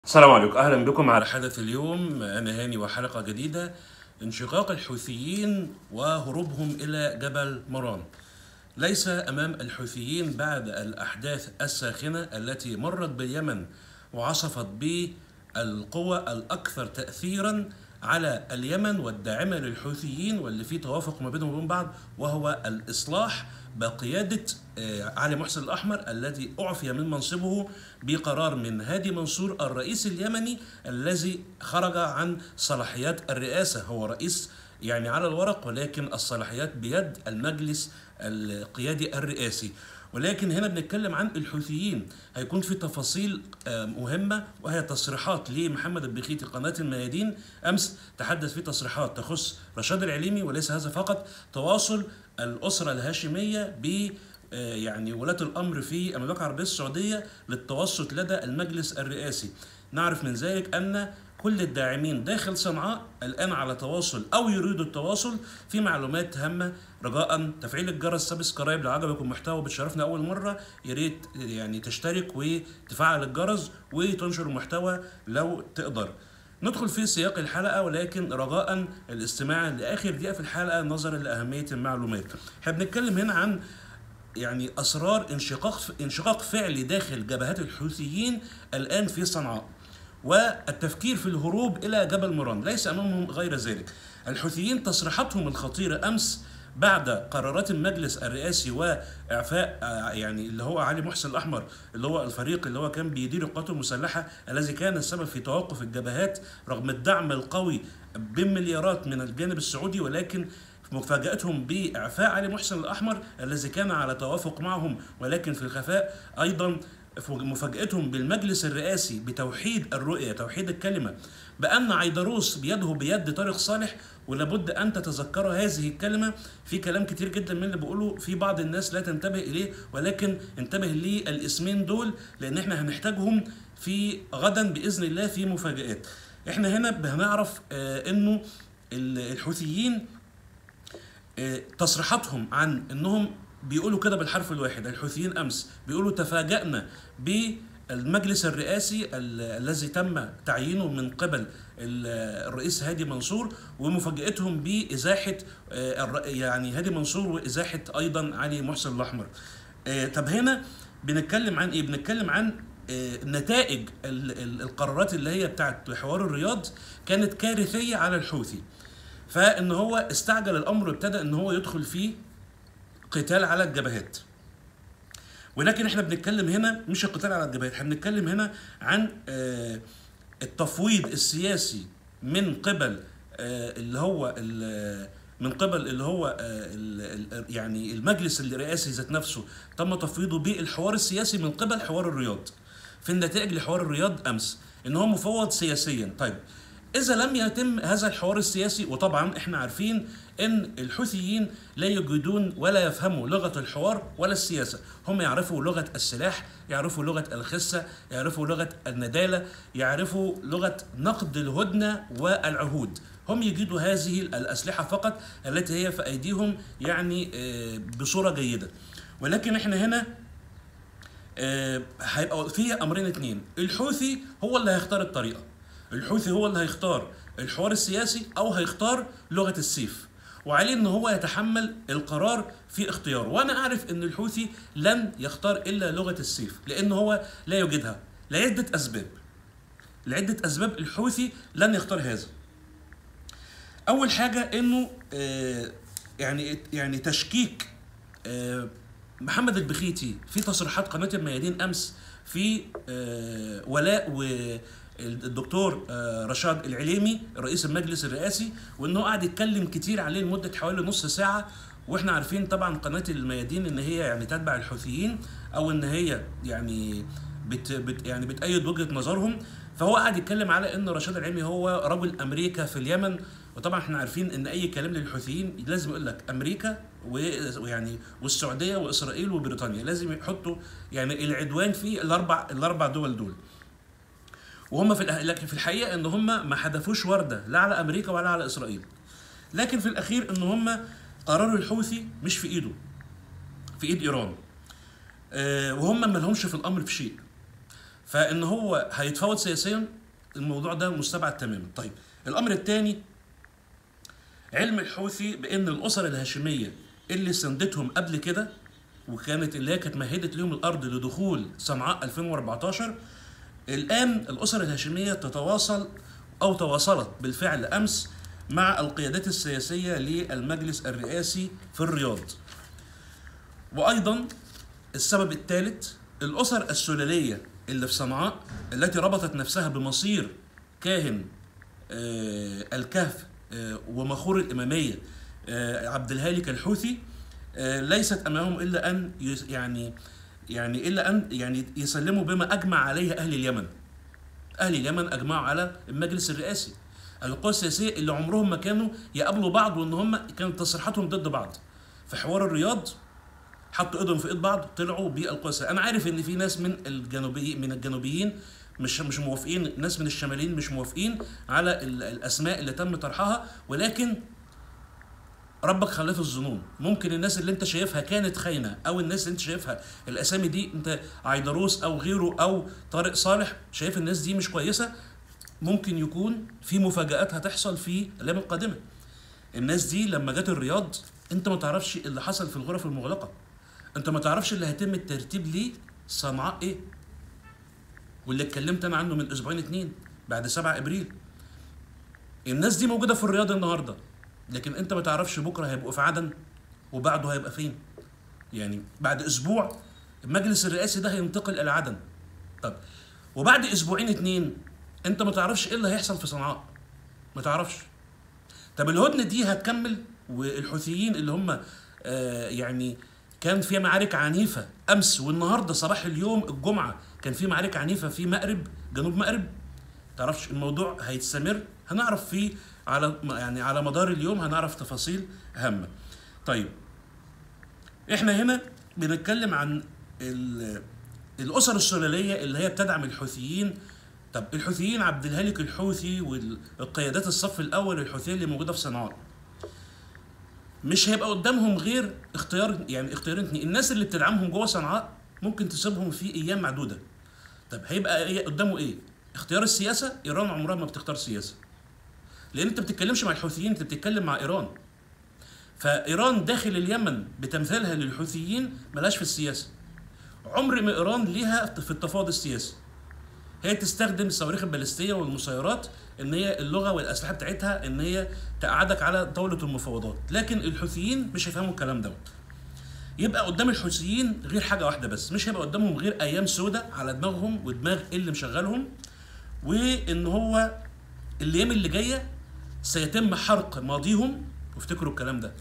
السلام عليكم اهلا بكم على حدث اليوم انا هاني وحلقه جديده انشقاق الحوثيين وهروبهم الى جبل مران ليس امام الحوثيين بعد الاحداث الساخنه التي مرت باليمن وعصفت بالقوى الاكثر تاثيرا على اليمن والداعمه للحوثيين واللي فيه توافق ما بينهم وبين بعض وهو الاصلاح بقيادة آه، علي محسن الأحمر الذي أعفي من منصبه بقرار من هادي منصور الرئيس اليمني الذي خرج عن صلاحيات الرئاسة هو رئيس يعني على الورق ولكن الصلاحيات بيد المجلس القيادي الرئاسي ولكن هنا بنتكلم عن الحوثيين هيكون في تفاصيل آه، مهمة وهي تصريحات لمحمد البخيتي قناة الميادين أمس تحدث في تصريحات تخص رشاد العليمي وليس هذا فقط تواصل الأسرة الهاشمية ب آه، يعني ولاة الأمر في المملكة العربية السعودية للتوسط لدى المجلس الرئاسي نعرف من ذلك أن كل الداعمين داخل صنعاء الآن على تواصل أو يريدوا التواصل في معلومات هامة رجاء تفعيل الجرس سبسكرايب لو عجبكم المحتوى بتشرفنا أول مرة يا ريت يعني تشترك وتفعل الجرس وتنشر المحتوى لو تقدر ندخل في سياق الحلقة ولكن رجاء الاستماع لآخر دقيقة في الحلقة نظرا لأهمية المعلومات. احنا بنتكلم هنا عن يعني أسرار انشقاق انشقاق فعلي داخل جبهات الحوثيين الآن في صنعاء. والتفكير في الهروب إلى جبل مران ليس أمامهم غير ذلك. الحوثيين تصريحاتهم الخطيرة أمس بعد قرارات المجلس الرئاسي واعفاء آه، يعني اللي هو علي محسن الاحمر اللي هو الفريق اللي هو كان بيدير القوات المسلحه الذي كان السبب في توقف الجبهات رغم الدعم القوي بمليارات من الجانب السعودي ولكن مفاجاتهم باعفاء علي محسن الاحمر الذي كان على توافق معهم ولكن في الخفاء ايضا مفاجاتهم بالمجلس الرئاسي بتوحيد الرؤيه توحيد الكلمه بان عيدروس بيده بيد طارق صالح ولابد ان تتذكروا هذه الكلمه في كلام كتير جدا من اللي بقوله في بعض الناس لا تنتبه اليه ولكن انتبه للاسمين دول لان احنا هنحتاجهم في غدا باذن الله في مفاجات احنا هنا هنعرف آه انه ال- الحوثيين آه، تصريحاتهم عن انهم بيقولوا كده بالحرف الواحد الحوثيين امس بيقولوا تفاجأنا بالمجلس الرئاسي ال- الذي تم تعيينه من قبل ال- الرئيس هادي منصور ومفاجأتهم بإزاحة آه، الر- يعني هادي منصور وإزاحة أيضا علي محسن الأحمر آه، طب هنا بنتكلم عن إيه؟ بنتكلم عن آه، نتائج ال- ال- القرارات اللي هي بتاعت حوار الرياض كانت كارثية على الحوثي فان هو استعجل الامر وابتدى ان هو يدخل في قتال على الجبهات ولكن احنا بنتكلم هنا مش القتال على الجبهات احنا بنتكلم هنا عن آه، التفويض السياسي من قبل آه، اللي هو ال- من قبل اللي هو آه، ال- ال- يعني المجلس الرئاسي ذات نفسه تم تفويضه بالحوار السياسي من قبل حوار الرياض في النتائج لحوار الرياض امس ان هو مفوض سياسيا طيب اذا لم يتم هذا الحوار السياسي وطبعا احنا عارفين ان الحوثيين لا يجدون ولا يفهموا لغه الحوار ولا السياسه هم يعرفوا لغه السلاح يعرفوا لغه الخسه يعرفوا لغه النداله يعرفوا لغه نقد الهدنه والعهود هم يجدوا هذه الاسلحه فقط التي هي في ايديهم يعني آه، بصوره جيده ولكن احنا هنا آه، هيبقى في امرين اتنين الحوثي هو اللي هيختار الطريقه الحوثي هو اللي هيختار الحوار السياسي او هيختار لغه السيف وعليه ان هو يتحمل القرار في اختياره وانا اعرف ان الحوثي لن يختار الا لغه السيف لان هو لا يوجدها لعده اسباب لعده اسباب الحوثي لن يختار هذا اول حاجه انه آه، يعني يعني تشكيك آه، محمد البخيتي في تصريحات قناه الميادين امس في آه، ولاء والدكتور آه، رشاد العليمي رئيس المجلس الرئاسي وانه قاعد يتكلم كتير عليه لمده حوالي نص ساعه واحنا عارفين طبعا قناه الميادين ان هي يعني تتبع الحوثيين او ان هي يعني بت بت يعني بتأيد وجهه نظرهم فهو قاعد يتكلم على ان رشاد العلمي هو رجل امريكا في اليمن وطبعا احنا عارفين ان اي كلام للحوثيين لازم يقول لك امريكا و- ويعني والسعوديه واسرائيل وبريطانيا لازم يحطوا يعني العدوان في الاربع الاربع دول دول وهم في الأه- لكن في الحقيقه ان هم ما حدفوش ورده لا على امريكا ولا على اسرائيل لكن في الاخير ان هم قرار الحوثي مش في ايده في ايد ايران آه، وهم ما لهمش في الامر في شيء فان هو هيتفاوض سياسيا الموضوع ده مستبعد تماما طيب الامر الثاني علم الحوثي بان الاسر الهاشميه اللي سندتهم قبل كده وكانت اللي هي كانت مهدت لهم الارض لدخول صنعاء 2014 الان الاسر الهاشميه تتواصل او تواصلت بالفعل امس مع القيادات السياسيه للمجلس الرئاسي في الرياض وايضا السبب الثالث الاسر السلاليه اللي في صنعاء التي ربطت نفسها بمصير كاهن آه، الكهف آه، ومخور الاماميه آه، عبد الهالك الحوثي آه، ليست امامهم الا ان يس- يعني يعني الا ان يعني يسلموا بما اجمع عليه اهل اليمن. اهل اليمن اجمعوا على المجلس الرئاسي. القوى السياسيه اللي عمرهم ما كانوا يقابلوا بعض وان هم كانت تصريحاتهم ضد بعض. في حوار الرياض حطوا ايدهم في ايد بعض طلعوا بالقوى السياسيه. انا عارف ان في ناس من الجنوبي من الجنوبيين مش مش موافقين ناس من الشماليين مش موافقين على ال- الاسماء اللي تم طرحها ولكن ربك خلاف الظنون ممكن الناس اللي انت شايفها كانت خاينه او الناس اللي انت شايفها الاسامي دي انت عيدروس او غيره او طارق صالح شايف الناس دي مش كويسه ممكن يكون في مفاجات هتحصل في الايام القادمه الناس دي لما جت الرياض انت ما تعرفش اللي حصل في الغرف المغلقه انت ما تعرفش اللي هيتم الترتيب ليه صنعاء ايه واللي اتكلمت انا عنه من اسبوعين اتنين بعد 7 ابريل الناس دي موجوده في الرياض النهارده لكن انت ما تعرفش بكره هيبقوا في عدن وبعده هيبقى فين يعني بعد اسبوع المجلس الرئاسي ده هينتقل الى عدن طب وبعد اسبوعين اتنين انت ما تعرفش ايه اللي هيحصل في صنعاء ما تعرفش طب الهدنه دي هتكمل والحوثيين اللي هم آه يعني كان في معارك عنيفه امس والنهارده صباح اليوم الجمعه كان في معارك عنيفه في مأرب جنوب مأرب تعرفش الموضوع هيستمر هنعرف فيه على يعني على مدار اليوم هنعرف تفاصيل هامه طيب احنا هنا بنتكلم عن ال- الاسر السلاليه اللي هي بتدعم الحوثيين طب الحوثيين عبد الهالك الحوثي والقيادات الصف الاول الحوثيه اللي موجوده في صنعاء مش هيبقى قدامهم غير اختيار يعني اختيارين اتنين الناس اللي بتدعمهم جوه صنعاء ممكن تسيبهم في ايام معدوده طب هيبقى إيه قدامه ايه اختيار السياسه ايران عمرها ما بتختار سياسه لان انت بتتكلمش مع الحوثيين انت بتتكلم مع ايران فايران داخل اليمن بتمثالها للحوثيين ملاش في السياسه عمر ما ايران ليها في التفاوض السياسي هي تستخدم الصواريخ البالستيه والمسيرات ان هي اللغه والاسلحه بتاعتها ان هي تقعدك على طاوله المفاوضات لكن الحوثيين مش هيفهموا الكلام دوت يبقى قدام الحوثيين غير حاجه واحده بس مش هيبقى قدامهم غير ايام سودة على دماغهم ودماغ اللي مشغلهم وان هو الايام اللي جايه سيتم حرق ماضيهم وافتكروا الكلام ده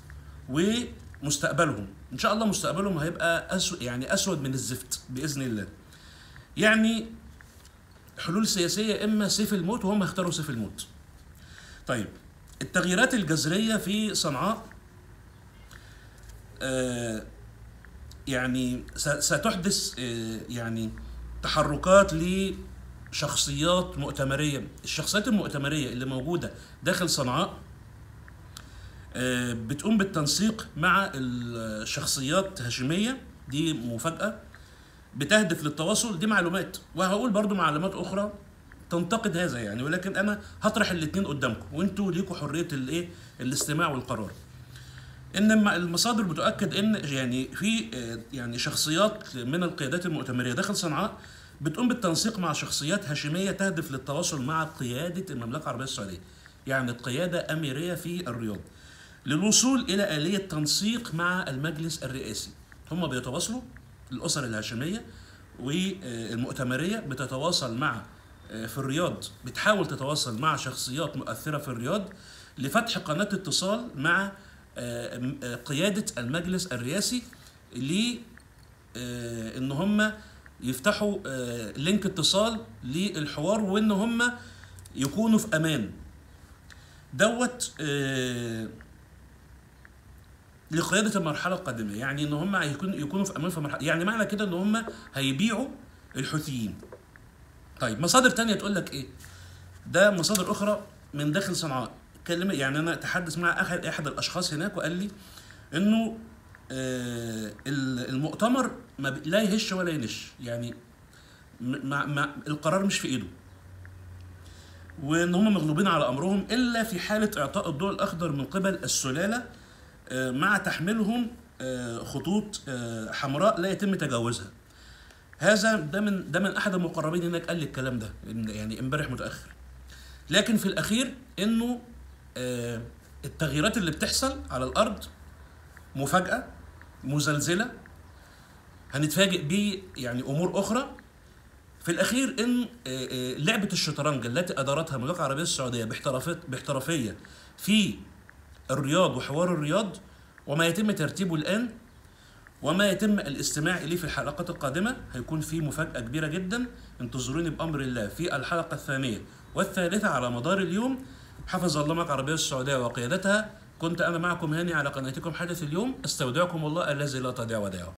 ومستقبلهم ان شاء الله مستقبلهم هيبقى أسود يعني اسود من الزفت باذن الله يعني حلول سياسيه اما سيف الموت وهم اختاروا سيف الموت طيب التغييرات الجذريه في صنعاء آه يعني س- ستحدث آه يعني تحركات لشخصيات مؤتمريه الشخصيات المؤتمريه اللي موجوده داخل صنعاء آه، بتقوم بالتنسيق مع الشخصيات هاشميه دي مفاجاه بتهدف للتواصل دي معلومات وهقول برضو معلومات اخرى تنتقد هذا يعني ولكن انا هطرح الاثنين قدامكم وانتوا ليكوا حريه الايه الاستماع والقرار ان الم- المصادر بتؤكد ان يعني في آه، يعني شخصيات من القيادات المؤتمريه داخل صنعاء بتقوم بالتنسيق مع شخصيات هاشميه تهدف للتواصل مع قياده المملكه العربيه السعوديه يعني قياده اميريه في الرياض للوصول الى اليه تنسيق مع المجلس الرئاسي هم بيتواصلوا الاسر الهاشميه والمؤتمريه بتتواصل مع آه، في الرياض بتحاول تتواصل مع شخصيات مؤثره في الرياض لفتح قناه اتصال مع آه، م- آه، قياده المجلس الرئاسي ل آه، ان هم يفتحوا آه، لينك اتصال للحوار وان هم يكونوا في امان دوت آه، لقياده المرحله القادمه يعني ان هم هيكون يكونوا في امان في مرحله يعني معنى كده ان هم هيبيعوا الحوثيين طيب مصادر تانية تقول لك ايه ده مصادر اخرى من داخل صنعاء كلمة يعني انا تحدث مع احد احد الاشخاص هناك وقال لي انه آه ال- المؤتمر ما بي- لا يهش ولا ينش يعني م- مع مع القرار مش في ايده وان هم مغلوبين على امرهم الا في حاله اعطاء الضوء الاخضر من قبل السلاله آه، مع تحميلهم آه، خطوط آه، حمراء لا يتم تجاوزها هذا ده من ده من احد المقربين هناك قال لي الكلام ده إن- يعني امبارح متاخر لكن في الاخير انه آه، التغييرات اللي بتحصل على الارض مفاجاه مزلزله هنتفاجئ ب يعني امور اخرى في الاخير ان آه، آه، لعبه الشطرنج التي ادارتها المملكه العربيه السعوديه باحترافيه باحترافيه في الرياض وحوار الرياض وما يتم ترتيبه الان وما يتم الاستماع اليه في الحلقات القادمه هيكون في مفاجاه كبيره جدا انتظروني بامر الله في الحلقه الثانيه والثالثه على مدار اليوم حفظ الله المملكه العربيه السعوديه وقيادتها كنت انا معكم هاني على قناتكم حدث اليوم استودعكم الله الذي لا تضيع ودائعه